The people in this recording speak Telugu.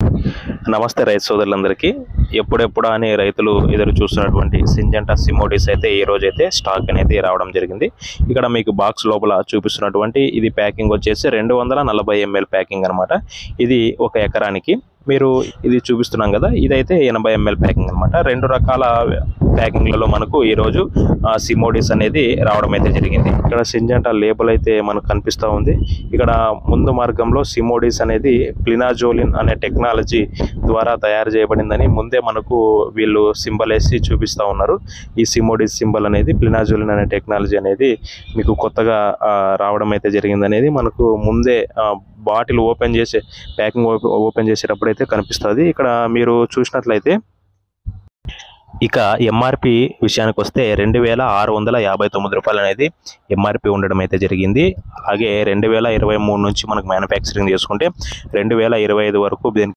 నమస్తే రైతు సోదరులందరికీ ఎప్పుడెప్పుడు అని రైతులు ఎదురు చూస్తున్నటువంటి సింజంటా సిమోడీస్ అయితే ఈ రోజు అయితే స్టాక్ అనేది రావడం జరిగింది ఇక్కడ మీకు బాక్స్ లోపల చూపిస్తున్నటువంటి ఇది ప్యాకింగ్ వచ్చేసి రెండు వందల నలభై ఎంఎల్ ప్యాకింగ్ అనమాట ఇది ఒక ఎకరానికి మీరు ఇది చూపిస్తున్నాం కదా ఇదైతే ఎనభై ఎంఎల్ ప్యాకింగ్ అనమాట రెండు రకాల ప్యాకింగ్లలో మనకు ఈరోజు సిమోడీస్ అనేది రావడం అయితే జరిగింది ఇక్కడ సింజంటా లేబుల్ అయితే మనకు కనిపిస్తూ ఉంది ఇక్కడ ముందు మార్గంలో సిమోడీస్ అనేది ప్లినాజోలిన్ అనే టెక్నాలజీ ద్వారా తయారు చేయబడిందని ముందే మనకు వీళ్ళు సింబల్ వేసి చూపిస్తూ ఉన్నారు ఈ సిమోడీస్ సింబల్ అనేది ప్లినాజోలిన్ అనే టెక్నాలజీ అనేది మీకు కొత్తగా ఆ, రావడం అయితే జరిగింది అనేది మనకు ముందే బాటిల్ ఓపెన్ చేసే ప్యాకింగ్ ఓపెన్ చేసేటప్పుడు అయితే కనిపిస్తుంది ఇక్కడ మీరు చూసినట్లయితే ఇక ఎంఆర్పి విషయానికి వస్తే రెండు వేల ఆరు వందల యాభై తొమ్మిది రూపాయలు అనేది ఎంఆర్పి ఉండడం అయితే జరిగింది అలాగే రెండు వేల ఇరవై మూడు నుంచి మనకు మ్యానుఫ్యాక్చరింగ్ చేసుకుంటే రెండు వేల ఇరవై ఐదు వరకు దీనికి